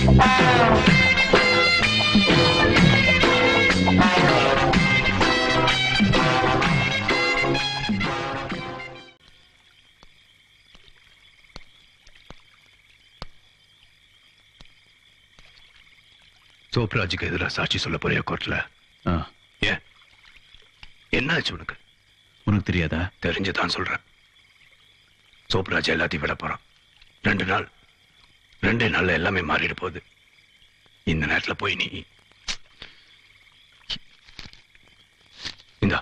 சோப்ராஜுக்கு எதிராக சாட்சி சொல்ல போறியா கோர்ட்ல ஆ, ஏன் என்னாச்சு உனக்கு உனக்கு தெரியாதா தெரிஞ்சுதான் சொல்றேன் சோப்ராஜ் எல்லாத்தையும் விட போறான் ரெண்டு நாள் ரெண்டே நாள்ல எல்லாமே மாறிட போகுது இந்த நேரத்துல போய் நீ இந்தா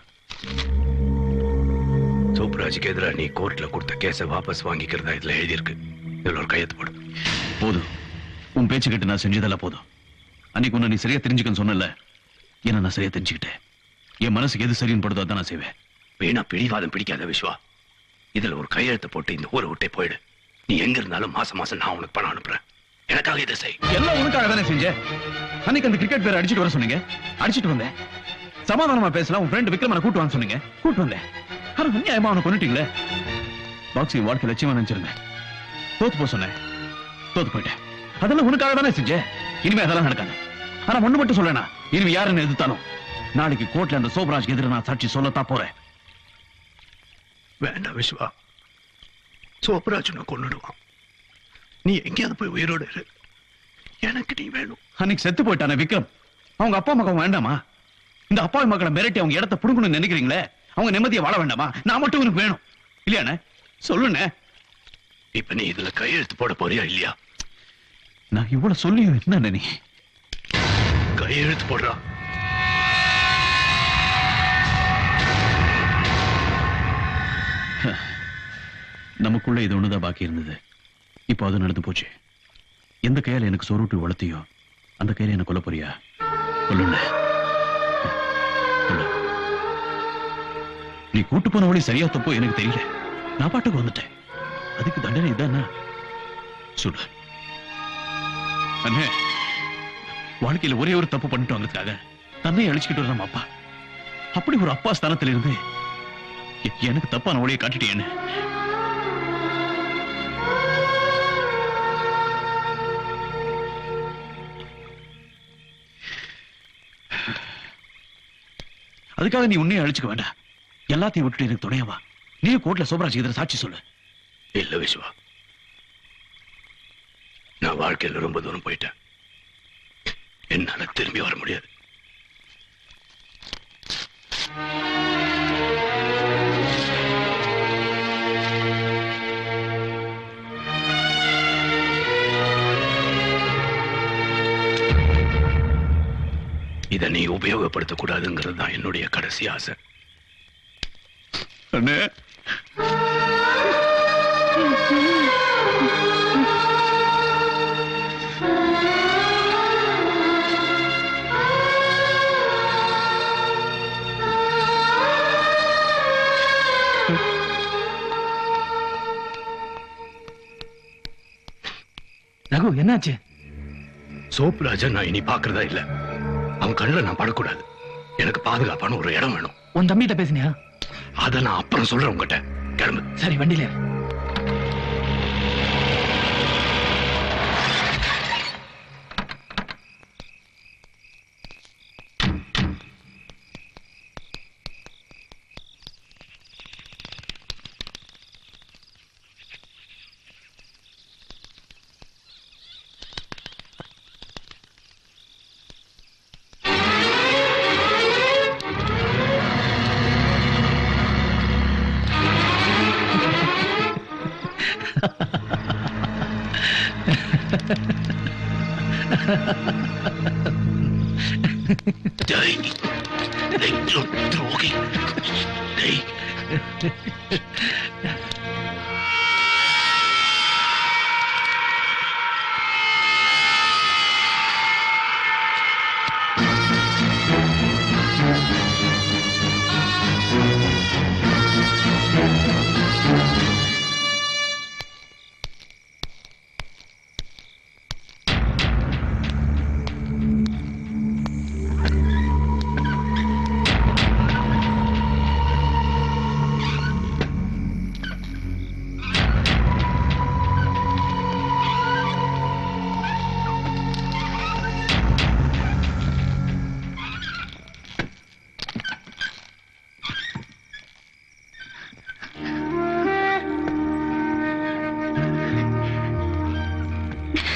சோப்ராஜுக்கு எதிராக நீ கோர்ட்ல கொடுத்த கேஸை வாபஸ் வாங்கிக்கிறதா இதுல எழுதியிருக்கு இதுல ஒரு கையெழுத்து போடு போதும் உன் பேச்சு கேட்டு நான் செஞ்சதெல்லாம் போதும் அன்னைக்கு உன்னை நீ சரியா தெரிஞ்சுக்கன்னு சொன்னல என்ன நான் சரியா தெரிஞ்சுக்கிட்டேன் என் மனசுக்கு எது சரின்னு படுதோ அதான் நான் செய்வேன் வீணா பிடிவாதம் பிடிக்காத விஸ்வா இதுல ஒரு கையெழுத்து போட்டு இந்த ஊரை விட்டே போயிடு நீ எங்க இருந்தாலும் மாசம் மாசம் நான் உனக்கு பணம் அனுப்புறேன் எனக்காக இதை செய் எல்லாம் உனக்காக தானே செஞ்சேன் அன்னைக்கு அந்த கிரிக்கெட் பேர் அடிச்சிட்டு வர சொன்னீங்க அடிச்சிட்டு வந்தேன் சமாதானமா பேசலாம் உன் ஃப்ரெண்ட் விக்ரமனை கூட்டு வாங்க சொன்னீங்க கூட்டு வந்தேன் ஆனா அநியாயமா அவனை கொண்டுட்டீங்களே பாக்ஸிங் வாழ்க்கை லட்சியமா நினைச்சிருந்தேன் தோத்து போக சொன்னேன் தோத்து போயிட்டேன் அதெல்லாம் உனக்காக தானே செஞ்சேன் இனிமே அதெல்லாம் நடக்காது ஆனா ஒண்ணு மட்டும் சொல்லனா இனிமே யாருன்னு எதிர்த்தாலும் நாளைக்கு கோர்ட்ல அந்த சோபராஜ் எதிர நான் சாட்சி சொல்லத்தான் போறேன் வேண்டாம் விஸ்வா சோப்ராஜ் உன்னை கொன்னுடுவான் நீ எங்கேயாவது போய் உயிரோடு இரு எனக்கு நீ வேணும் அன்னைக்கு செத்து போயிட்டானே விக்ரம் அவங்க அப்பா மகன் வேண்டாமா இந்த அப்பா மக்களை மிரட்டி அவங்க இடத்த புடுங்கணும்னு நினைக்கிறீங்களே அவங்க நிம்மதியா வாழ வேண்டாமா நான் மட்டும் உனக்கு வேணும் இல்லையாண்ணே சொல்லுண்ணே இப்ப நீ இதுல கையெழுத்து போட போறியா இல்லையா நான் இவ்வளவு சொல்லியும் என்ன நீ கையெழுத்து போடுறா நமக்குள்ள இது ஒண்ணுதான் பாக்கி இருந்தது இப்போ அது நடந்து போச்சு எந்த கையால எனக்கு சொருட்டு வளர்த்தியோ அந்த கையில என்ன கொல்ல போறியா கொல்லுண்ணே கொல்லு. நீ கூட்டு போன வழி சரியா தப்போ எனக்கு தெரியல நான் பாட்டுக்கு வந்துட்டேன் அதுக்கு தண்டனை இதானா சுடு அண்ணே வாழ்க்கையில ஒரே ஒரு தப்பு பண்ணிட்டு வந்ததுக்காக தன்னை அழிச்சுக்கிட்டு வர நம்ம அப்பா அப்படி ஒரு அப்பா ஸ்தானத்துல இருந்து எ- எனக்கு தப்பான வழியை காட்டிட்டேன்னு அதுக்காக நீ உன்னையும் அழிச்சுக்க வேண்டாம் எல்லாத்தையும் விட்டுட்டு எனக்கு துணையாவா நீ கோர்ட்ல சோபராஜ் எதிர சாட்சி சொல்லு இல்ல விஸ்வா நான் வாழ்க்கையில ரொம்ப தூரம் போயிட்டேன் என்னால திரும்பி வர முடியாது இதை நீ உபயோகப்படுத்தக் கூடாதுங்கிறது தான் என்னுடைய கடைசி ஆசை அண்ணே ரகு என்னாச்சு சோப் ராஜா நான் இனி பாக்குறதா இல்ல அவன் கண்ணுல நான் படக்கூடாது எனக்கு பாதுகாப்பான ஒரு இடம் வேணும் உன் தம்பிகிட்ட பேசினியா அதை நான் அப்புறம் சொல்றேன் உங்ககிட்ட கிளம்பு சரி வண்டியில ஏறு. டேய், டேய், துரோ- துரோகி. டேய்.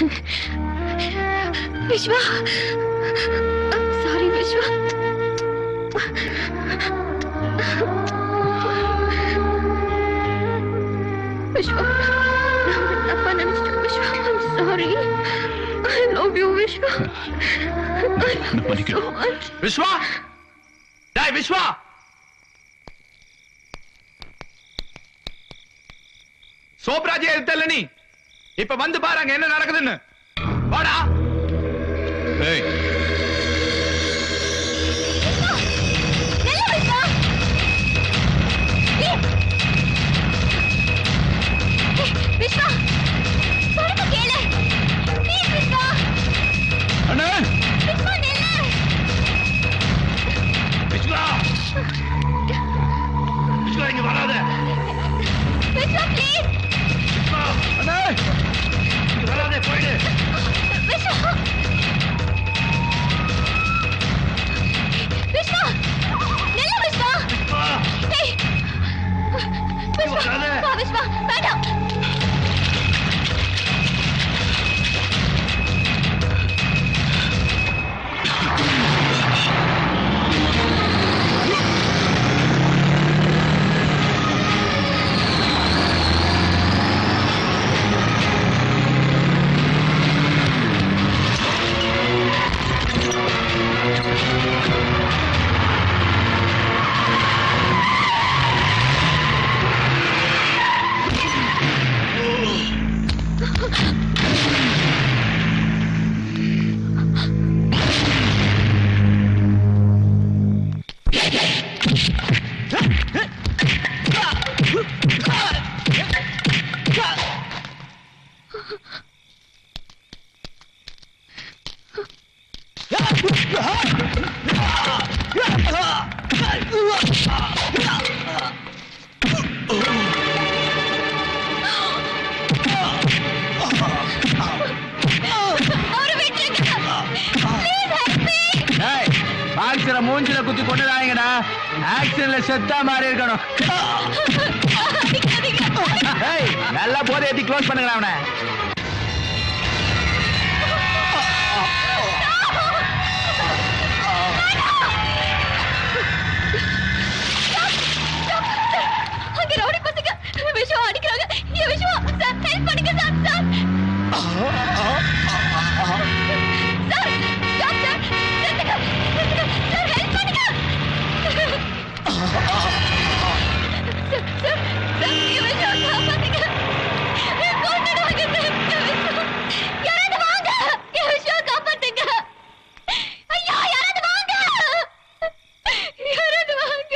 விஸ்வா சாரி விஸ்வா விஸ்வா நான் தப்பா நினைச்சிட்டேன் Viswa sorry I love you Viswa I love you மன்னிக்கணும். so much. விஸ்வா டேய் விஸ்வா சோப்ராஜி எடுத்தல நீ இப்ப வந்து பாரு அங்க என்ன நடக்குதுன்னு வாடா ஏய் நில்லு விஸ்வா Please. ஏய், விஸ்வா சொல்றது கேளு Please, விஸ்வா அண்ணே விஸ்வா நில்லு விஸ்வா விஸ்வா இங்க வராத விஸ்வா ப்ளீஸ் விஸ்வா அண்ணே இங்க வராத போயிடு விஸ்வா விஸ்வா நில்லு விஸ்வா விஸ்வா ஏய் விஸ்வா வராதே. வா விஸ்வா வேண்டாம் அவரை விட்டுருங்க ப்ளீஸ் ஹெல்ப் மீ ஏய் பாக்ஸர மூஞ்சில குத்தி கொண்டுடாங்கடா ஆக்சிடென்ட்ல செத்தா மாதிரி இருக்கணும் ஏய் நல்லா போதை ஏத்தி க்ளோஸ் பண்ணுங்கடா அவனை அங்க ரவுடி பசங்க விஷம் அடிக்கிறாங்க என் விஷம் சார் ஹெல்ப் பண்ணுங்க sir sir sir stop sir நிறுத்துங்க நிறுத்துங்க சார் ஹெல்ப் பண்ணுங்க சார் சார் சார் என் விஷம் காப்பாத்துங்க கொண்டுடுவாங்க சார் என் விஷம் யாராவது வாங்க என் விஷம் காப்பாத்துங்க ஐயா யாராவது வாங்க யாராவது வாங்க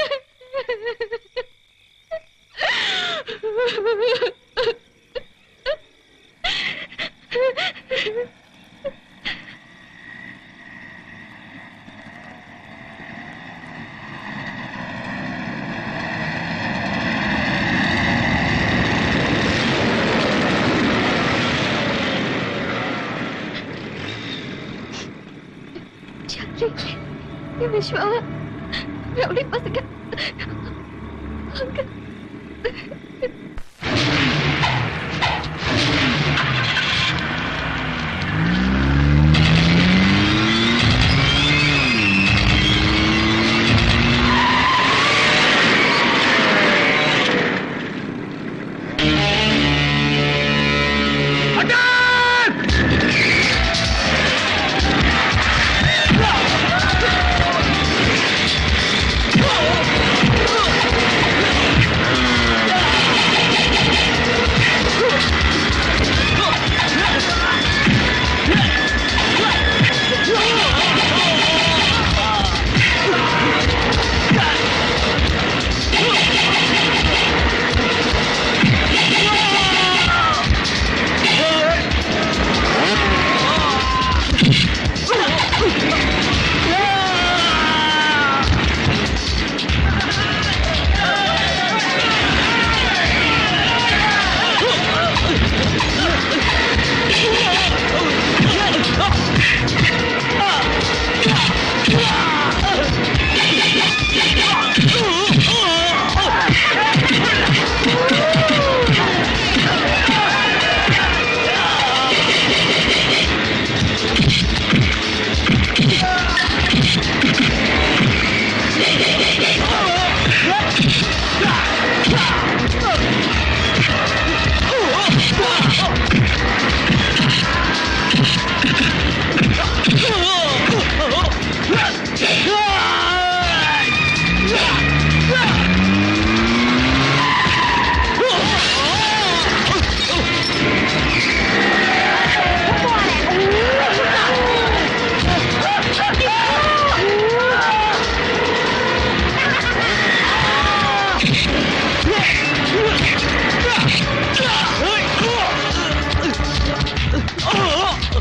சார்லி என் விஸ்வாவ ரவுடி பசங்க அங்க விஸ்வா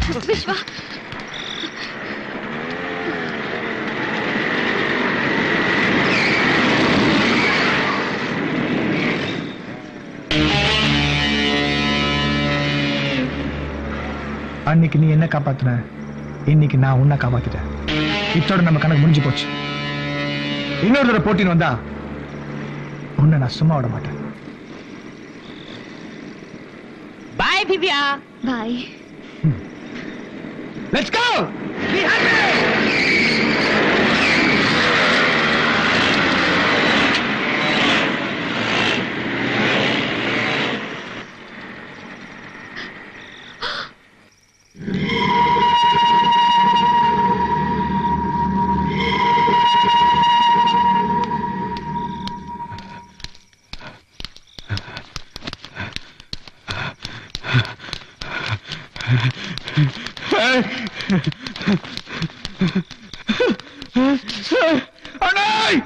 விஸ்வா அன்னைக்கு நீ என்ன காப்பாத்துன இன்னைக்கு நான் உன்னை காப்பாத்திட்டேன் இத்தோட நம்ம கணக்கு முடிஞ்சு போச்சு இன்னொரு தடவை போட்டின்னு வந்தா உன்னை நான் சும்மா விட மாட்டேன் பாய் திவ்யா பாய் லெட்ஸ் கோ அண்ணாய்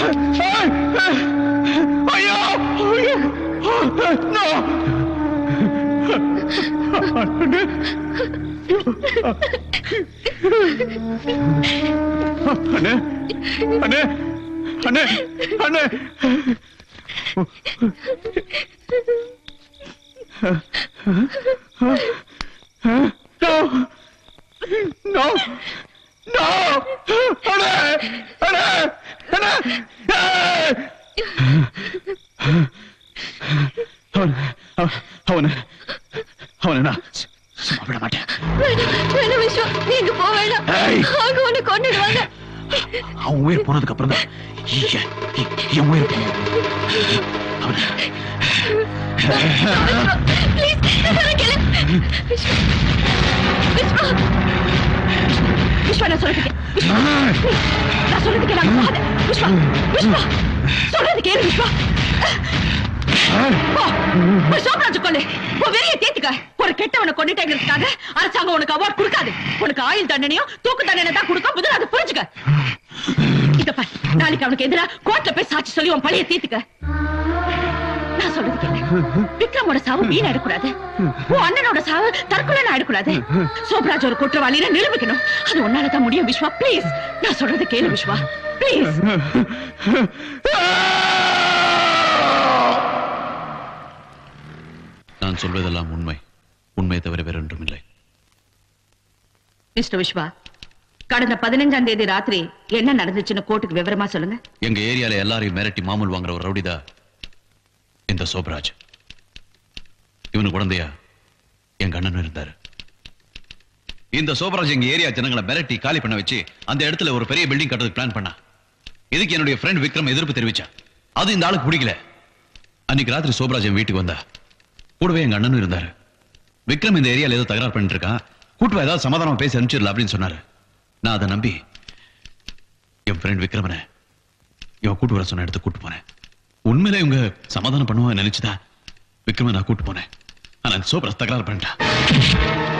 ஐயோ நோ அண்ணே அண்ணே அண்ணே அண்ணே No! No! No! அண்ணே அண்ணே அண்ணே அவன் அவன் அவனை நான் சு- சும்மா விட மாட்டேன் வேணாம் வேணாம் விஸ்வா நீங்க போக வேணாம் ஏய். அவங்க உன்னை கொண்டுடுவாங்க அவன் உயிர் போனதுக்கு அப்புறம் தான் என் என் உயிர் போகும் அவனை ப்ளீஸ் கேளு விஸ்வா விஸ்வா விஸ்வா நான் சொல்றது கே- விஸ்வா நான் சொல்றது கேளு அங்க போகாத. விஸ்வா விஸ்வா சொல்றது கேளு விஸ்வா போ. போய் சோமராஜ் கொல்லு உன் வெளியே தேத்துக்க ஒரு கெட்டவனை கொண்டுட்டேங்கிறதுக்காக அரசாங்கம் உனக்கு அவார்ட் கொடுக்காது உனக்கு ஆயுள் தண்டனையும் தூக்கு தண்டனை தான் கொடுக்கும் முதல்ல அதை புரிஞ்சுக்க இத பார் நாளைக்கு அவனுக்கு எதிரா கோர்ட்ல போய் சாட்சி சொல்லி உன் பழைய தீர்த்துக்க நான் சொல்றது கேளு விக்ரமோட சாவு வீண் ஆயிடக்கூடாது உன் அண்ணனோட சாவு தற்கொலை ஆயிடக்கூடாது சோப்ராஜ் ஒரு குற்றவாளியை நிரூபிக்கணும் அது உன்னாலதான் முடியும் விஸ்வா ப்ளீஸ் நான் சொல்றது கேளு விஸ்வா ப்ளீஸ் நான் சொல்வதெல்லாம் உண்மை உண்மை தவிர வேறொன்றும் இல்லை மிஸ்டர் விஸ்வா கடந்த பதினஞ்சாம் தேதி ராத்திரி என்ன நடந்துச்சுன்னு கோர்ட்டுக்கு விவரமா சொல்லுங்க எங்க ஏரியால எல்லாரையும் மிரட்டி மாமூல் வாங்குற ஒரு ரவுடிதா இந்த சோப்ராஜ் இவனு குழந்தையா எங்க அண்ணன் இருந்தாரு இந்த சோப்ராஜ் எங்க ஏரியா ஜனங்களை மிரட்டி காலி பண்ண வச்சு அந்த இடத்துல ஒரு பெரிய பில்டிங் கட்டுறதுக்கு பிளான் பண்ணா இதுக்கு என்னுடைய ஃப்ரெண்ட் விக்ரம் எதிர்ப்பு தெரிவிச்சா அது இந்த ஆளுக்கு பிடிக்கல அன்னைக்கு ராத்திரி சோப்ராஜ் என் வீட்டுக்கு வந்தா கூடவே எங்க அண்ணனும் இருந்தாரு விக்ரம் இந்த ஏரியால ஏதோ தகராறு பண்ணிட்டு இருக்கான் கூட்டு ஏதாவது சமாதானம் பேசி அனுப்பிச்சிடல அப்படின்னு சொன்னாரு நான் அதை நம்பி என் ஃப்ரெண்ட் விக்ரமனை இவன் கூட்டு வர சொன்ன இடத்துக்கு கூட்டு போனேன் உண்மையில இவங்க சமாதானம் பண்ணுவாங்க நினைச்சுதான் விக்ரம நான் கூட்டு போனேன் ஆனா அந்த சோப்ரஸ் தகராறு பண்ணிட்டான்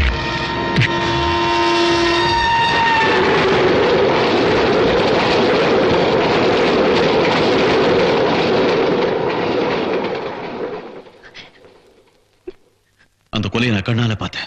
அந்த கொலையை நான் கண்ணால பார்த்தேன்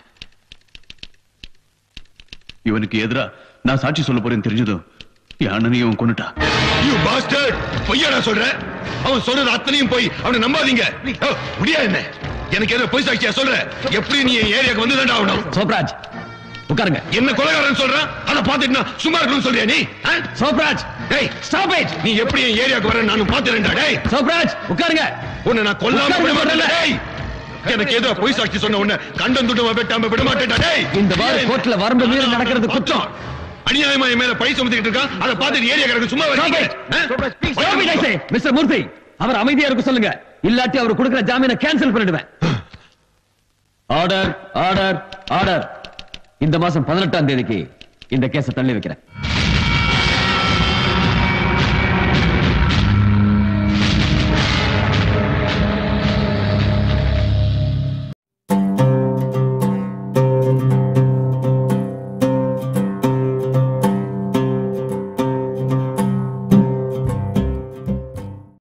இவனுக்கு எதிரா நான் சாட்சி சொல்ல போறேன்னு தெரிஞ்சதும் என் அண்ணனையும் அவன் கொண்டுட்டான் யூ பாஸ்டர்ட் பொய்யாடா சொல்ற அவன் சொல்றது அத்தனையும் போய் அவனை நம்பாதீங்க ஓ, முடியாது என்ன எனக்கு ஏதோ பொய் சாட்சியா சொல்ற எப்படி நீ என் ஏரியாக்கு வந்து தாண்டா ஆகணும் சோப்ராஜ் உட்காருங்க என்ன கொலைகாரன் சொல்றான் அதை பார்த்துட்டு நான் சும்மா இருக்கணும்னு சொல்றியா நீ ஆ? சோப்ராஜ் டேய் ஸ்டாப் இட் நீ எப்படி என் ஏரியாக்கு வர நானும் பார்த்துறேன்டா டேய் சோப்ராஜ் உட்காருங்க உன்னை நான் கொல்லாம உட்கார்ந்து விட மாட்டேன்டா, முதல்ல. டேய் எனக்கு ஏதோ பொய் சாட்சி சொன்ன உன்னை கண்டம் துண்டமா வெட்டாம விட மாட்டேன்டா டேய் இந்த வார கோர்ட்ல வரம்பு மீறி நடக்கிறது குற்றம். அநியாயமா என் மேல பழி சுமத்திட்டு இருக்கான் அதை பார்த்துட்டு ஏரியா கிடக்கு சும்மா Stop வச்சுக்க. it. ஆ? மிஸ்டர் மூர்த்தி அவர் அமைதியா இருக்க சொல்லுங்க இல்லாட்டி அவர் கொடுக்கிற ஜாமீனை கேன்சல் பண்ணிடுவேன் ஆர்டர் ஆர்டர் ஆர்டர் இந்த மாசம் பதினெட்டாம் தேதிக்கு இந்த கேஸை தள்ளி வைக்கிறேன்